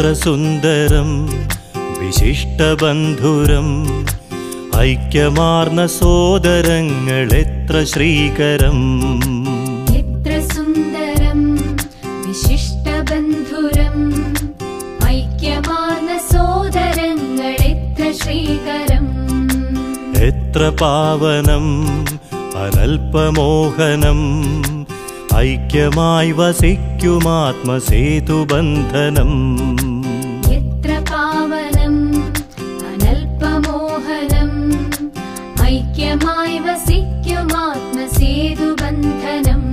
എത്ര സുന്ദരം വിശിഷ്ടബന്ധുരം ഐക്യമാർന്ന സോദരങ്ങൾ എത്ര ശ്രീകരം എത്ര സുന്ദരം വിശിഷ്ടബന്ധുരം ഐക്യമാർന്ന സോദരങ്ങൾ എത്ര ശ്രീകരം എത്ര പാവനം അനൽപമോഹനം ഐക്യമായി വസിക്കുമാത്മസേതുബന്ധനം എത്ര പാവനം അനൽപമോഹനം ഐക്യമായി വസിക്കും ആത്മസേതുബന്ധനം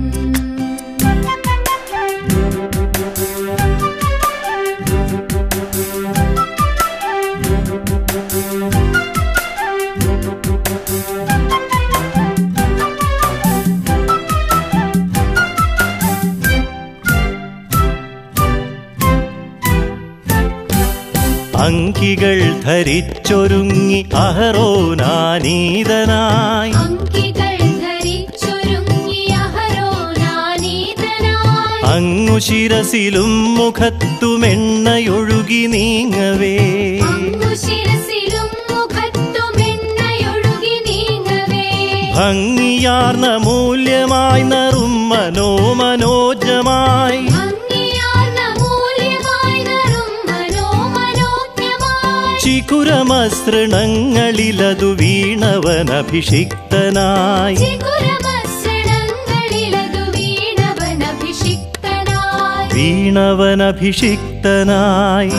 അങ്കികൾ ധരിച്ചൊരുങ്ങി അഹറോനാനീതനായി അങ്കികൾ ധരിച്ചൊരുങ്ങി അഹരോനാനീതനായി അങ്ങു ശിരസിലും മുഖത്തുമെണ്ണയൊഴുകി നീങ്ങവേ അങ്ങു ശിരസിലും മുഖത്തും എണ്ണയൊഴുകി നീങ്ങവേ ഭംഗിയാർന്ന മൂല്യമായി നറും മനോമനോജമായി ഭംഗിയാർന്ന മൂല്യമായി നറും മനോമനോജ്ഞമായി ചികുരമസൃണങ്ങളിലതു വീണവനഭിഷിക്തനായി ചിഗുരമസൃണങ്ങളിലതു വീണവനഭിഷിക്തനായി വീണവനഭിഷിക്തനായി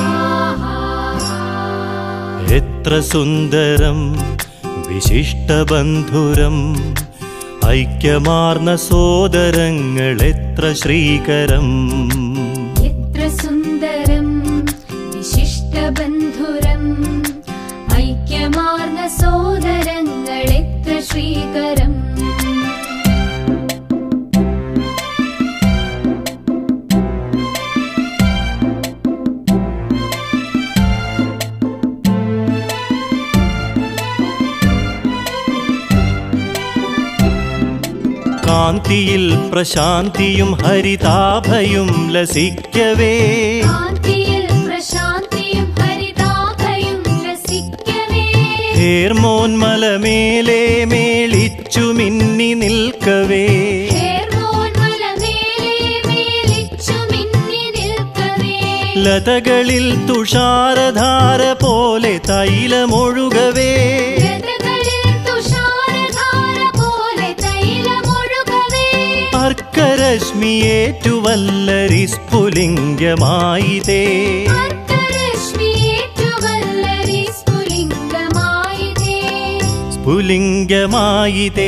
എത്ര സുന്ദരം വിശിഷ്ടബന്ധുരം ഐക്യമാർന്ന സോദരങ്ങൾ എത്ര ശ്രീകരം എത്ര സുന്ദരം വിശിഷ്ടബന്ധുരം ഐക്യമാർന്ന സോദരങ്ങൾ എത്ര ശ്രീകരം കാന്തിയിൽ പ്രശാന്തിയും ഹരിതാഭയും ലസിക്കവേ കാന്തിയിൽ പ്രശാന്തിയും ഹരിതാഭയും രസിക്കവേ ഹേർമോന്മലമേലെ മേളിച്ചു മിന്നി നിൽക്കവേ ഹേർമോന്മലമേലെ മേലിച്ചു മിന്നി നിൽക്കവേ ലതകളിൽ തുഷാരധാര പോലെ തൈലമൊഴുകവേ ലതകളിൽ തുഷാരധാര പോലെ തൈലമൊഴുകവേ അർക്കരശ്മിയേറ്റുവല്ലരി സ്ഫുലിംഗമായിതേ അർദ്ധരശ്മിയേറ്റുവല്ലരി സ്ഫുലിംഗമായിതേ. സ്ഫുലിംഗമായിതേ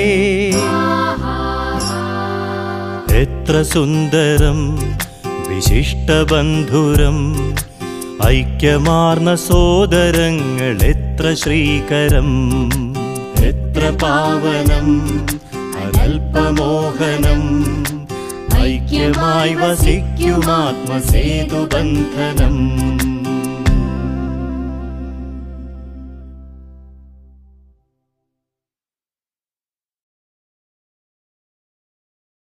എത്ര സുന്ദരം വിശിഷ്ടബന്ധുരം ഐക്യമാർന്ന സോദരങ്ങൾ എത്ര ശ്രീകരം എത്ര പാവനം അനൽപമോഹനം ഐക്യമായി വസിക്കുമാത്മസേതുബന്ധനം